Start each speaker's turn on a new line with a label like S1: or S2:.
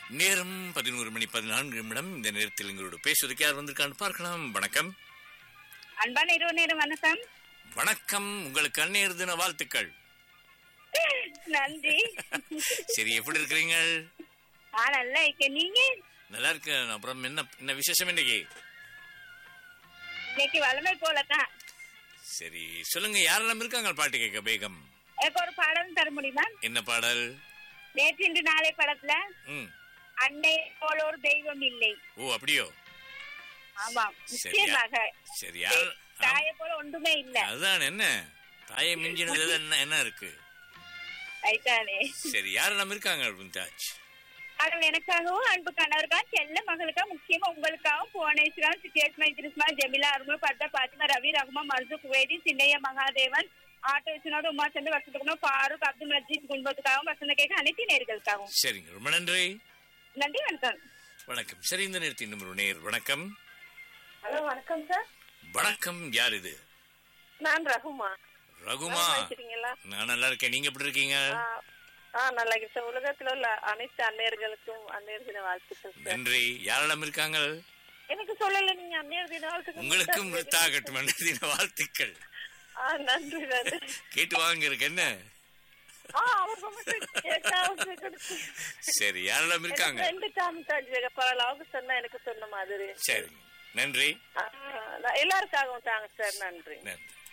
S1: நேரம் பதினோரு மணி பதினான்கு நிமிடம் இந்த நேரத்தில் எங்களோட பேசுவதற்கு யார் வந்திருக்கான்னு பார்க்கலாம் வணக்கம்
S2: அன்பான இரவு நேரம் வணக்கம்
S1: வணக்கம் உங்களுக்கு அந்நேர் தின வாழ்த்துக்கள்
S2: நன்றி
S1: சரி எப்படி இருக்கிறீங்க
S2: ஆ நல்லா இருக்கேன் நீங்க
S1: நல்லா இருக்கேன் அப்புறம் என்ன என்ன விசேஷம் இன்னைக்கு
S2: இன்னைக்கு வளமை போலதான்
S1: சரி சொல்லுங்க யாரெல்லாம் இருக்காங்க பாட்டு கேட்க பேகம்
S2: எனக்கு ஒரு பாடம் தர முடியுமா
S1: என்ன பாடல்
S2: நேற்று இன்று நாளை படத்துல
S1: ம்
S2: அன்னை போல ஒரு தெய்வம் இல்லை
S1: ஓ அப்படியோ
S2: ஆமாம்
S1: சரியா
S2: நிச்சயமாக
S1: சரி யார்
S2: தாயை போல ஒன்றுமே இல்ல
S1: அதுதான் என்ன தாயை மிஞ்சினது என்ன என்ன இருக்கு
S2: ஐத்தானே
S1: சரி யாரெல்லாம் இருக்காங்க மும்தாஜ்
S2: கடவுள் எனக்காகவும் அன்பு கணவருக்காக செல்ல மகளுக்கா முக்கியமா உங்களுக்காகவும் புவனேஸ்வரம் சித்தியாஸ்மா இத்ரிஸ்மா ஜெமிலா அருமல் பர்தா பாத்திமா ரவி ரகுமா மர்சு குவேதி சின்னைய மகாதேவன் ஆட்டோ விஸ்வநாத் உமாச்சந்திர வசந்தகுமார் ஃபாரூக் அப்துல் மஜீத் குடும்பத்துக்காகவும் வசந்த கேட்க அனைத்து நேர்களுக்காகவும்
S1: சரிங்க ரொம்ப நன்றி
S2: நன்றி வணக்கம்
S1: வணக்கம் சரி இந்த நேரத்தில் இன்னும் ஒரு நேர் வணக்கம்
S3: ஹலோ வணக்கம் சார்
S1: வணக்கம் யார் இது
S3: நான் ரகுமா
S1: ரகுமா
S3: வச்சிருக்கீங்களா
S1: நான் நல்லா இருக்கேன் நீங்க எப்படி இருக்கீங்க
S3: ஆ நல்லா இருக்கேன் சார் உலகத்துல உள்ள அனைத்து அன்னையர்களுக்கும் அன்னையர் தின வாழ்த்துக்கள் சார்
S1: நன்றி யாரெல்லாம் இருக்காங்க
S3: எனக்கு சொல்லல நீங்க அன்னையர் தின வாழ்த்துக்கள்
S1: உங்களுக்கும் விருத்தாகட்டும் நன்றி வாழ்த்துக்கள்
S3: ஆ நன்றி நன்றி
S1: கேட்டு வாங்க இருக்கு என்ன
S3: ஆ அவர் ரொம்ப கேட்டா அவருக்கு
S1: சரி யாரெல்லாம் இருக்காங்க
S3: ரெண்டு காமிச்சாச்சு பரவாயில்ல சொன்னா எனக்கு சொன்ன மாதிரி
S1: சரி நன்றி
S3: ஆ, நான் எல்லாருக்காகவும் தாங்க சார் நன்றி
S1: நன்றி